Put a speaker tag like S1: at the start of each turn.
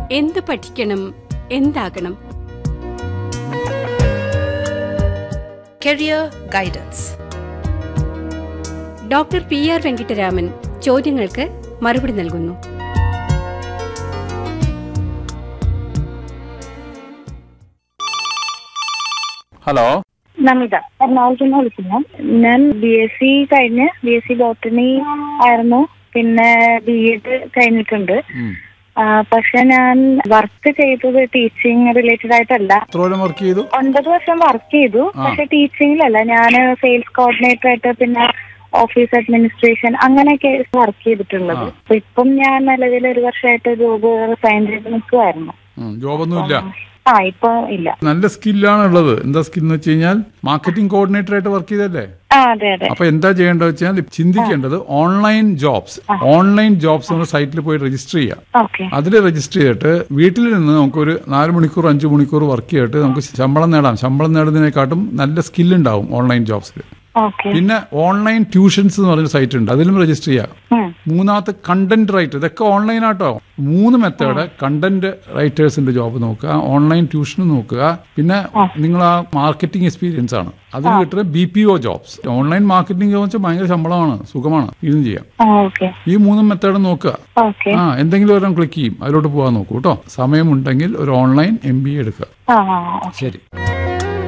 S1: എന്ത് പഠിക്കണം എന്താകണം
S2: Career Guidance.
S1: Doctor P R Venkittaraman ചോദ്യങ്ങൾക്ക് മറുപടി നൽകുന്നു
S3: ഹലോ
S4: നമിത എറണാകുളത്ത് നിന്ന് വിളിക്കുന്നു ഞാൻ ബി എസ് സി കഴിഞ്ഞ് ബി എസ് സി ബോട്ടണി ആയിരുന്നു പിന്നെ ബി എഡ് കഴിഞ്ഞിട്ടുണ്ട്
S3: ഉം.
S4: ആ, പക്ഷെ ഞാൻ വർക്ക് ചെയ്തത് ടീച്ചിങ് റിലേറ്റഡ് ആയിട്ടല്ല
S3: എത്ര കൊല്ലം വർക്ക് ചെയ്തു
S4: ഒൻപത് വർഷം വർക്ക് ചെയ്തു
S3: ആ.
S4: പക്ഷെ ടീച്ചിങ്ങിലല്ല ഞാൻ സെയിൽസ് കോർഡിനേറ്റർ ആയിട്ട് പിന്നെ ഓഫീസ് അഡ്മിനിസ്ട്രേഷൻ അങ്ങനെയൊക്കെ വർക്ക് ചെയ്തിട്ടുള്ളത്
S3: ആ.
S4: അപ്പൊ ഇപ്പം ഞാൻ നിലവിൽ ഒരു വർഷമായിട്ട് ജോബ് റിസൈൻ ചെയ്ത് നിൽക്കുമായിരുന്നു
S3: ഉം, ജോബൊന്നുമില്ല
S4: ആ ഇപ്പൊ ഇല്ല
S3: നല്ല സ്കില്ലാണ് ഉള്ളത് എന്താ സ്കിൽ എന്ന് വെച്ച് കഴിഞ്ഞാൽ മാർക്കറ്റിംഗ് കോർഡിനേറ്റർ ആയിട്ട് വർക്ക് ചെയ്തല്ലേ
S4: ആ അതെ അതെ
S3: അപ്പൊ എന്താ ചെയ്യേണ്ടത് വെച്ചാൽ ചിന്തിക്കേണ്ടത് ഓൺലൈൻ ജോബ്സ് ഓൺലൈൻ ജോബ്സ് നമ്മൾ സൈറ്റിൽ പോയി രജിസ്റ്റർ ചെയ്യാം
S4: ഓക്കെ
S3: അതിൽ രജിസ്റ്റർ ചെയ്തിട്ട് വീട്ടിൽ നിന്ന് നമുക്കൊരു നാല് മണിക്കൂർ അഞ്ച് മണിക്കൂർ വർക്ക് ചെയ്തിട്ട് നമുക്ക് ശമ്പളം നേടാം ശമ്പളം നേടുന്നതിനെക്കാട്ടും നല്ല സ്കിൽ ഉണ്ടാവും ഓൺലൈൻ ജോബ്സിൽ
S4: ഓക്കെ
S3: പിന്നെ ഓൺലൈൻ ട്യൂഷൻസ് എന്ന് പറഞ്ഞ സൈറ്റ് ഉണ്ട് അതിലും രജിസ്റ്റർ ചെയ്യാം
S4: ഉം
S3: മൂന്നാമത്തെ കണ്ടന്റ് റൈറ്റർ ഇതൊക്കെ ഓൺലൈൻ ആട്ടോ മൂന്ന് മെത്തേഡ് കണ്ടന്റ് റൈറ്റേഴ്സിന്റെ ജോബ് നോക്കുക ഓൺലൈൻ ട്യൂഷൻ നോക്കുക പിന്നെ നിങ്ങൾ ആ മാർക്കറ്റിംഗ് എക്സ്പീരിയൻസ് ആണ് അതിന് കിട്ടുന്ന B P O jobs online marketing job വെച്ചാൽ ഭയങ്കര ശമ്പളമാണ് സുഖമാണ് ഇതും ചെയ്യാം
S4: ആ ഓക്കെ
S3: ഈ മൂന്നും മെത്തേഡ് നോക്കുക
S4: ഓക്കെ
S3: ആ എന്തെങ്കിലും ഒരെണ്ണം ക്ലിക്ക് ചെയ്യും അതിലോട്ട് പോകാൻ നോക്കൂ കേട്ടോ സമയമുണ്ടെങ്കിൽ ഒരു ഓൺലൈൻ എം ബി എ എടുക്കുക
S4: ആ ആ, ആ.
S3: ശരി